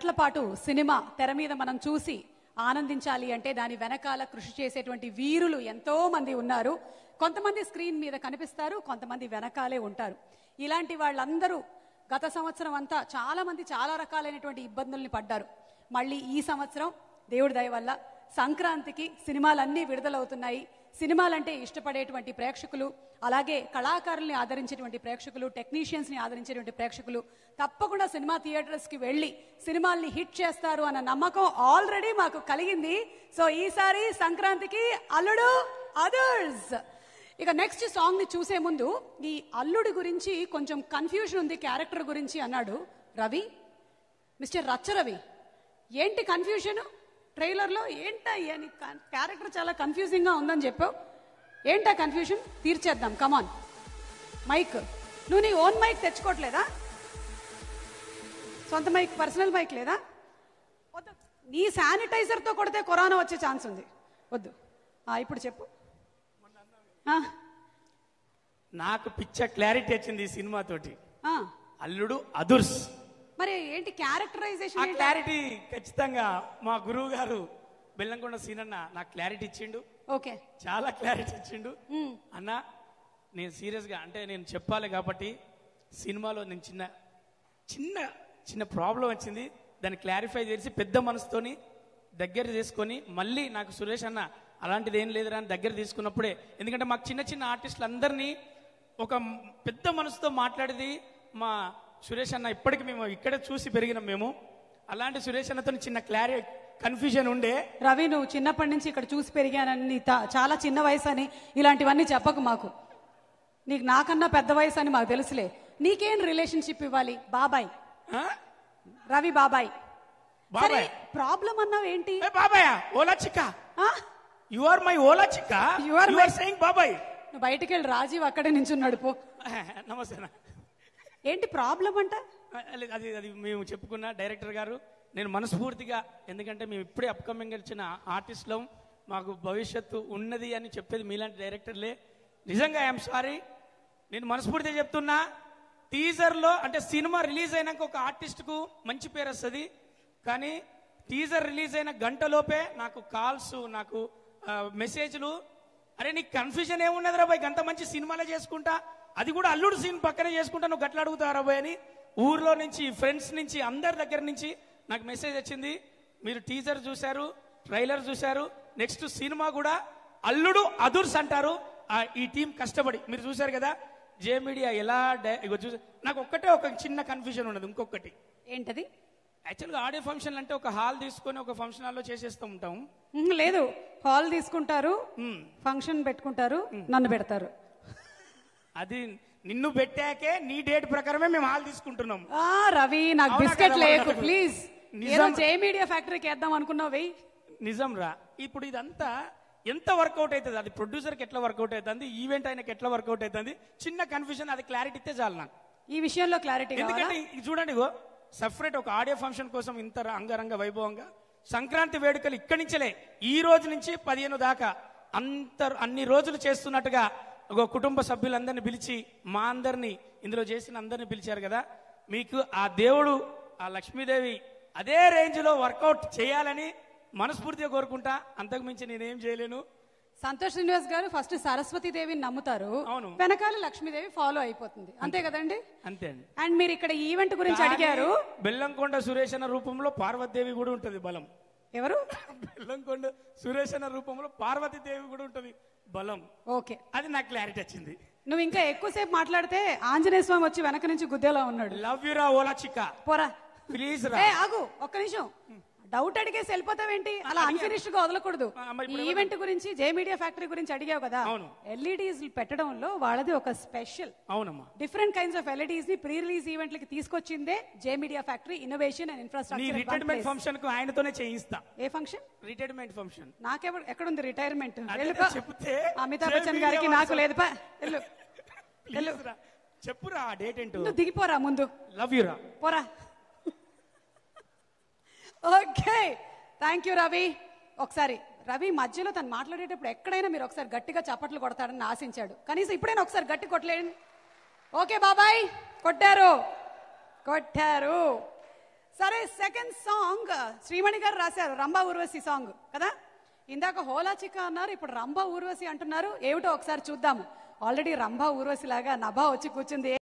గంటల పాటు సినిమా తెర మీద మనం చూసి ఆనందించాలి అంటే దాని వెనకాల కృషి చేసేటువంటి వీరులు ఎంతో మంది ఉన్నారు కొంతమంది స్క్రీన్ మీద కనిపిస్తారు కొంతమంది వెనకాలే ఉంటారు ఇలాంటి వాళ్ళందరూ గత సంవత్సరం అంతా చాలా మంది చాలా రకాలైనటువంటి ఇబ్బందుల్ని పడ్డారు మళ్ళీ ఈ సంవత్సరం దేవుడి దయ వల్ల సంక్రాంతికి సినిమాలన్నీ విడుదలవుతున్నాయి సినిమాలంటే ఇష్టపడేటువంటి ప్రేక్షకులు అలాగే కళాకారుల్ని ఆదరించేటువంటి ప్రేక్షకులు టెక్నీషియన్స్ ని ఆదరించేటువంటి ప్రేక్షకులు తప్పకుండా సినిమా థియేటర్స్ కి వెళ్ళి సినిమాల్ని హిట్ చేస్తారు అన్న నమ్మకం ఆల్రెడీ మాకు కలిగింది సో ఈసారి సంక్రాంతికి అల్లుడు అదర్స్ ఇక నెక్స్ట్ సాంగ్ ని చూసే ముందు ఈ అల్లుడి గురించి కొంచెం కన్ఫ్యూజన్ ఉంది క్యారెక్టర్ గురించి అన్నాడు రవి మిస్టర్ రచ్చ రవి ఏంటి కన్ఫ్యూజన్ ట్రైలర్లో ఏంటా నీ క్యారెక్టర్ చాలా కన్ఫ్యూజింగ్ గా ఉందని చెప్పావు ఏంటా కన్ఫ్యూజన్ తీర్చేద్దాం కమాన్ మైక్ నువ్వు నీ ఓన్ మైక్ తెచ్చుకోవట్లేదా సొంత మైక్ పర్సనల్ మైక్ లేదా వద్దు నీ శానిటైజర్ తో కొడితే కరోనా వచ్చే ఛాన్స్ ఉంది వద్దు ఆ, ఇప్పుడు చెప్పు ఆ, నాకు పిచ్చ క్లారిటీ వచ్చింది ఈ సినిమా తోటి ఆ. అల్లుడు అదుర్స్ మరి ఏంటి ఆ క్యారెక్టరైజేషన్ క్లారిటీ ఖచ్చితంగా మా గురువు గారు బెల్లంకొండ సీనన్న నాకు క్లారిటీ ఇచ్చిండు ఓకే చాలా క్లారిటీ ఇచ్చిండు అన్న నేను సీరియస్ గా అంటే నేను చెప్పాలి కాబట్టి సినిమాలో నేను చిన్న చిన్న చిన్న ప్రాబ్లం వచ్చింది దాన్ని క్లారిఫై చేసి పెద్ద మనసుతోని దగ్గర చేసుకొని మళ్ళీ నాకు సురేష్ అన్న అలాంటిది ఏం లేదురా అని దగ్గర తీసుకున్నప్పుడే ఎందుకంటే మాకు చిన్న చిన్న ఆర్టిస్టులు అందరినీ ఒక పెద్ద మనసుతో మాట్లాడేది మా సురేష్ అన్న ఇప్పటికి మేము ఇక్కడే చూసి పెరిగినాం మేము అలాంటి సురేష్ అన్నతో చిన్న క్లారి కన్ఫ్యూజన్ ఉండే రవి నువ్వు చిన్నప్పటి నుంచి ఇక్కడ చూసి పెరిగానని నీ త- చాలా చిన్న వయసు అని ఇలాంటివన్నీ చెప్పకు మాకు నీకు నాకన్నా పెద్ద వయసు అని మాకు తెలుసులే నీకేం రిలేషన్షిప్ ఇవ్వాలి బాబాయ్ ఆ? రవి బాబాయ్ సరే బాబాయ్ ప్రాబ్లం అన్నావు ఏంటి ఏ బాబాయ్ ఓలా చిక్క ఆ? యు ఆర్ మై ఓలా చిక్క You you are are my- saying బాబాయ్ నువ్వు బయటికి వెళ్ళి రాజీవ్ అక్కడే నించున్నాడు పో నమస్తే అన్న. ఏంటి ప్రాబ్లం అంట అది అది అది మేము చెప్పుకున్న డైరెక్టర్ గారు నేను మనస్ఫూర్తిగా ఎందుకంటే మేము ఇప్పుడే అప్కమింగ్ వచ్చిన ఆర్టిస్టులం మాకు భవిష్యత్తు ఉన్నది అని చెప్పేది మీలాంటి డైరెక్టర్లే నిజంగా ఐఎమ్ సారీ నేను మనస్ఫూర్తిగా చెప్తున్నా టీజర్లో అంటే సినిమా రిలీజ్ అయినాక ఒక ఆర్టిస్ట్కు మంచి పేరు వస్తుంది కానీ టీజర్ రిలీజ్ అయిన గంటలోపే నాకు కాల్స్ నాకు ఆ, మెసేజ్లు అరే నీకు కన్ఫ్యూజన్ ఏమున్నది రాబాయ్ గంత మంచి సినిమాలే చేసుకుంటా అది కూడా అల్లుడు సీన్ పక్కనే చేసుకుంటా నువ్వు గట్ల అడుగుతావు రాబాయ్ అని ఊర్లో నుంచి ఫ్రెండ్స్ నుంచి అందరి దగ్గర నుంచి నాకు మెసేజ్ వచ్చింది మీరు టీజర్ చూశారు ట్రైలర్ చూశారు నెక్స్ట్ సినిమా కూడా అల్లుడు అదుర్స్ అంటారు ఆ, ఈ టీం కష్టపడి మీరు చూశారు కదా జే మీడియా ఎలా డై- ఇగో చూసా నాకు ఒక్కటే ఒక చిన్న కన్ఫ్యూజన్ ఉన్నది ఇంకొకటి ఏంటది యాక్చువల్గా ఆడియో ఫంక్షన్ అంటే ఒక హాల్ తీసుకొని ఒక ఫంక్షన్ హాల్లో చేసేస్తూ ఉంటాం ఉహు, లేదు హాల్ తీసుకుంటారు మ్మ్. ఫంక్షన్ పెట్టుకుంటారు నన్ను పెడతారు అది నిన్ను పెట్టాకే నీ డేట్ ప్రకారమే మేము హాల్ తీసుకుంటున్నాం ఆ రవి నాకు అవునా బిస్కెట్ కదా, లేకు అవునా? ప్లీజ్ నిజం. ఏదో జే మీడియా ఫ్యాక్టరీకి వేద్దాం అనుకున్నావు వెయ్యి నిజం రా ఇప్పుడు ఇదంతా ఎంత వర్కౌట్ అవుతుంది అది ప్రొడ్యూసర్కి ఎట్లా వర్కౌట్ అవుతుంది ఈవెంట్ ఆయనకి ఎట్లా వర్కౌట్ అవుతుంది చిన్న కన్ఫ్యూజన్ అది క్లారిటీ ఇస్తే చాలు నాకు ఈ విషయంలో క్లారిటీ కావాలా ఎందుకంటే ఇది చూడండి ఇగో సపరేట్ ఒక ఆడియో ఫంక్షన్ కోసం ఇంత అంగరంగ వైభవంగా సంక్రాంతి వేడుకలు ఇక్కడి నుంచలే ఈ రోజు నుంచి పదిహేను దాకా అంత అన్ని రోజులు చేస్తున్నట్టుగా ఒక కుటుంబ సభ్యులందరినీ పిలిచి మా అందరినీ ఇందులో చేసిన అందరినీ పిలిచారు కదా మీకు ఆ దేవుడు ఆ లక్ష్మీదేవి అదే రేంజ్ లో వర్కౌట్ చేయాలని మనస్ఫూర్తిగా కోరుకుంటా అంతకు మించి నేనేం చేయలేను సంతోష్ శ్రీనివాస్ గారు ఫస్ట్ సరస్వతి దేవిని నమ్ముతారు అవును. వెనకాల లక్ష్మీదేవి ఫాలో అయిపోతుంది అంతే కదండి అంతే అండి అండ్ మీరు ఇక్కడ ఈవెంట్ గురించి అడిగారు కానీ బెల్లంకొండ సురేష్ అన్న రూపంలో పార్వతీదేవి కూడా ఉంటది బలం ఎవరు బెల్లంకొండ సురేష్ అన్న రూపంలో పార్వతీదేవి కూడా ఉంటది బలం ఓకే అది నాకు క్లారిటీ వచ్చింది నువ్వు ఇంకా ఎక్కువసేపు మాట్లాడితే ఆంజనేయ స్వామి వచ్చి వెనక నుంచి గుద్దేలా ఉన్నాడు లవ్ యు రా ఓలా చిక్క పోరా ప్లీజ్ రా ఏ ఆగు ఒక్క నిమిషం డౌట్ అడిగేసి వెళ్ళిపోతావేంటి అలా అన్ఫినిష్డ్ గా వదలకూడదు ఆ, మరి ఈ ఇప్పుడు ఈవెంట్ గురించి జే మీడియా ఫ్యాక్టరీ గురించి అడిగావు కదా అవును. ఎల్ఈడీస్ పెట్టడంలో వాళ్ళది ఒక స్పెషల్ అవునమ్మా డిఫరెంట్ కైండ్స్ ఆఫ్ ఎల్ఈడీస్ ని ప్రీ రిలీజ్ ఈవెంట్లకి తీసుకొచ్చిందే J media factory innovation and నీ ఇన్ఫ్రాస్ట్రక్చర్ రిటైర్మెంట్ ఫంక్షన్ కు ఆయనతోనే చేయిస్తా ఏ ఫంక్షన్ రిటైర్మెంట్ ఫంక్షన్ నాకెవరు ఎక్కడుంది రిటైర్మెంట్ అదే వెళ్ళిపో చెప్తే అమితాబ్ జే బచ్చన్ మీడియా గారికి వాళ్ళు నాకు లేదు పా వెళ్ళు ప్లీజ్ రా చెప్పురా ఆ డేట్ ఏంటో నువ్వు దిగిపోరా ముందు లవ్ యు రా పోరా ఓకే థ్యాంక్ యూ రవి ఒకసారి రవి మధ్యలో తను మాట్లాడేటప్పుడు ఎక్కడైనా మీరు ఒకసారి గట్టిగా చప్పట్లు కొడతాడని ఆశించాడు కనీసం ఇప్పుడైనా ఒకసారి గట్టి కొట్టలేండి ఓకే బాబాయ్ కొట్టారు కొట్టారు సరే సెకండ్ సాంగ్ శ్రీమణి గారు రాశారు రంభా ఊర్వశి సాంగ్ కదా ఇందాక హోలా చిక్క అన్నారు ఇప్పుడు రంభా ఊర్వశి అంటున్నారు ఏమిటో ఒకసారి చూద్దాము ఆల్రెడీ రంభా ఊర్వశి లాగా నభా వచ్చి కూర్చుంది